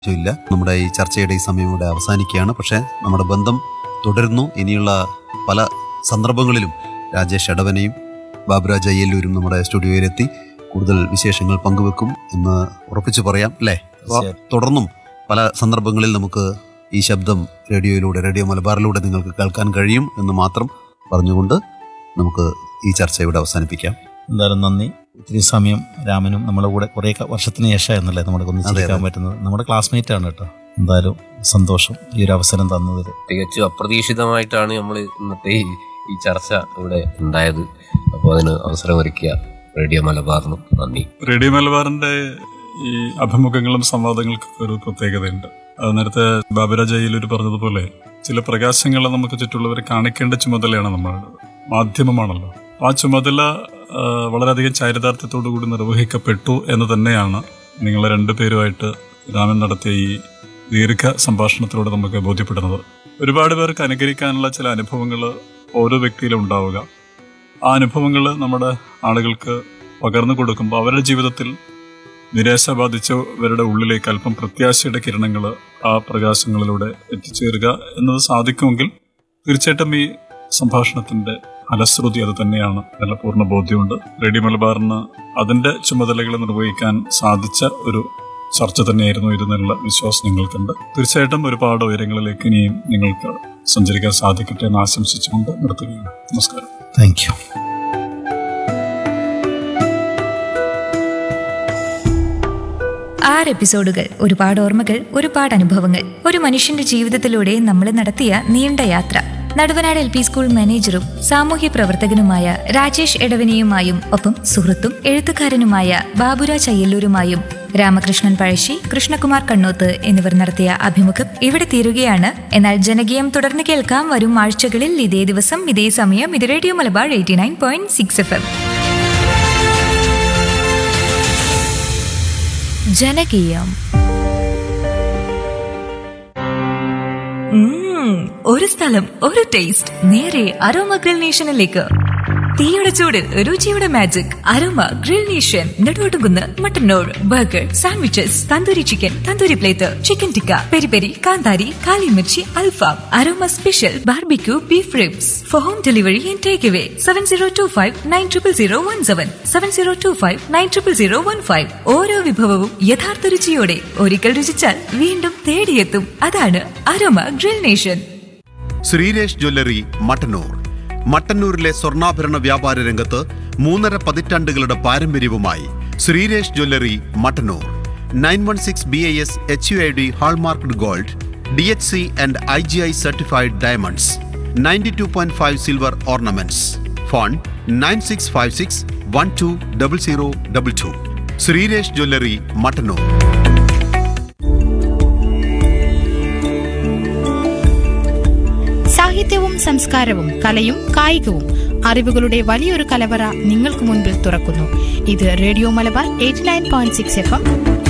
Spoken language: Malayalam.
ഇല്ല നമ്മുടെ ഈ ചർച്ചയുടെ ഈ സമയം ഇവിടെ അവസാനിക്കുകയാണ് പക്ഷേ നമ്മുടെ ബന്ധം തുടരുന്നു ഇനിയുള്ള പല സന്ദർഭങ്ങളിലും രാജേഷ് എടവനെയും ബാബുരാജ് അയ്യല്ലൂരും നമ്മുടെ സ്റ്റുഡിയോയിലെത്തി കൂടുതൽ വിശേഷങ്ങൾ പങ്കുവെക്കും എന്ന് ഉറപ്പിച്ചു പറയാം അല്ലേ അപ്പോൾ തീർച്ചയായും. തുടർന്നും പല സന്ദർഭങ്ങളിൽ നമുക്ക് ഈ ശബ്ദം റേഡിയോയിലൂടെ റേഡിയോ മലബാറിലൂടെ നിങ്ങൾക്ക് കേൾക്കാൻ കഴിയും എന്ന് മാത്രം പറഞ്ഞുകൊണ്ട് നമുക്ക് ഈ ചർച്ച ഇവിടെ അവസാനിപ്പിക്കാം എന്തായാലും നന്ദി ഇത്തിരി സമയം രാമനും നമ്മുടെ കൂടെ കുറേ ക- വർഷത്തിന് ശേഷമായിരുന്നല്ലേ നമ്മുടെ അതെ, ഒന്നിച്ചിരിക്കാൻ അതെ. പറ്റുന്നത് നമ്മുടെ ക്ലാസ്മേറ്റ് ആണ് കേട്ടോ എന്തായാലും സന്തോഷം ഈ ഒരു അവസരം തന്നതിൽ തികച്ചും അപ്രതീക്ഷിതമായിട്ടാണ് നമ്മൾ ഇന്നത്തെ ഈ ഈ ചർച്ച ഇവിടെ ഉണ്ടായത് അപ്പോൾ അതിന് അവസരമൊരുക്കിയ റേഡിയോ മലബാറിനും നന്ദി റേഡിയോ മലബാറിന്റെ ഈ അഭിമുഖങ്ങളും സംവാദങ്ങൾക്കൊക്കെ ഒരു പ്രത്യേകതയുണ്ട് അത് നേരത്തെ ബാബുരാജ് അയ്യലൂർ പറഞ്ഞതുപോലെ ചില പ്രകാശങ്ങളെ നമുക്ക് ചുറ്റുള്ളവരെ കാണിക്കേണ്ട ചുമതലയാണ് നമ്മളുടെ മാധ്യമമാണല്ലോ ആ ചുമതല ആ, വളരെയധികം ചാരിതാർത്ഥ്യത്തോടു കൂടി നിർവഹിക്കപ്പെട്ടു എന്ന് തന്നെയാണ് നിങ്ങൾ രണ്ടുപേരുമായിട്ട് രാമൻ നടത്തിയ ഈ ദീർഘ സംഭാഷണത്തിലൂടെ നമുക്ക് ബോധ്യപ്പെടുന്നത് ഒരുപാട് പേർക്ക് അനുകരിക്കാനുള്ള ചില അനുഭവങ്ങൾ ഓരോ വ്യക്തിയിലും ഉണ്ടാവുക ആ അനുഭവങ്ങൾ നമ്മുടെ ആളുകൾക്ക് പകർന്നു കൊടുക്കുമ്പോൾ അവരുടെ ജീവിതത്തിൽ നിരാശ ബാധിച്ചവരുടെ ഉള്ളിലേക്ക് അല്പം പ്രത്യാശയുടെ കിരണങ്ങൾ ആ പ്രകാശങ്ങളിലൂടെ എത്തിച്ചേരുക എന്നത് സാധിക്കുമെങ്കിൽ തീർച്ചയായിട്ടും ഈ സംഭാഷണത്തിന്റെ ഫലശ്രുതി അത് തന്നെയാണ് നല്ല പൂർണ്ണ ബോധ്യമുണ്ട് റേഡിയോ മലബാറിന് അതിന്റെ ചുമതലകൾ നിർവഹിക്കാൻ സാധിച്ച ഒരു ചർച്ച തന്നെയായിരുന്നു ഇതെന്നുള്ള വിശ്വാസം ഞങ്ങൾക്കുണ്ട് തീർച്ചയായിട്ടും ഒരുപാട് ഉയരങ്ങളിലേക്ക് ഇനിയും നിങ്ങൾക്ക് സഞ്ചരിക്കാൻ സാധിക്കട്ടെ എന്ന് ആശംസിച്ചുകൊണ്ട് നിർത്തുകയാണ് നമസ്കാരം താങ്ക് യു ആറ് എപ്പിസോഡുകൾ ഒരുപാട് ഓർമ്മകൾ ഒരുപാട് അനുഭവങ്ങൾ ഒരു മനുഷ്യന്റെ ജീവിതത്തിലൂടെ നമ്മൾ നടത്തിയ നീണ്ട യാത്ര നടുവനാട് എൽ പി സ്കൂൾ മാനേജറും സാമൂഹ്യ പ്രവർത്തകനുമായ രാജേഷ് എടവനെയുമായും ഒപ്പം സുഹൃത്തും എഴുത്തുകാരനുമായ ബാബുരാജ് അയ്യല്ലൂരുമായും രാമകൃഷ്ണൻ പഴശ്ശി കൃഷ്ണകുമാർ കണ്ണോത്ത് എന്നിവർ നടത്തിയ അഭിമുഖം ഇവിടെ തീരുകയാണ് എന്നാൽ ജനകീയം തുടർന്ന് കേൾക്കാം വരും ആഴ്ചകളിൽ ഇതേ ദിവസം ഇതേ സമയം ഇത് radio Malabar eighty nine point six F M ജനകീയം ഉം, ഒരു സ്ഥലം ഒരു ടേസ്റ്റ് നേരെ അരോമ ഗ്രിൽ നേഷനിലേക്ക് തീയുടെ ചൂടിൽ രുചിയുടെ magic Aroma Grill Nation Neduvattukunnu Mattannur burger sandwiches tandoori chicken tandoori plate chicken tikka peri peri കാന്താരി കാലിമിർച്ചി അൽഫാം Aroma special barbecue beef ribs for home delivery and take away seven zero two five nine triple zero one seven seven zero two five nine triple zero one five ഓരോ വിഭവവും യഥാർത്ഥ രുചിയോടെ ഒരിക്കൽ രുചിച്ചാൽ വീണ്ടും തേടിയെത്തും അതാണ് Aroma Grill Nation Sreeresh jewellery Mattannur മട്ടന്നൂരിലെ സ്വർണ്ണാഭരണ വ്യാപാര രംഗത്ത് മൂന്നര പതിറ്റാണ്ടുകളുടെ പാരമ്പര്യവുമായി Sreeresh jewellery Mattannur nine one six B I S H U I D hallmarked gold D H C and I G I certified diamonds ninety two point five silver ornaments phone nine six five six one two double zero double two Sreeresh jewellery Mattannur സാഹിത്യവും സംസ്കാരവും കലയും കായികവും അറിവുകളുടെ വലിയൊരു കലവറ നിങ്ങൾക്ക് മുൻപിൽ തുറക്കുന്നു ഇത് radio Malabar eighty nine point six F M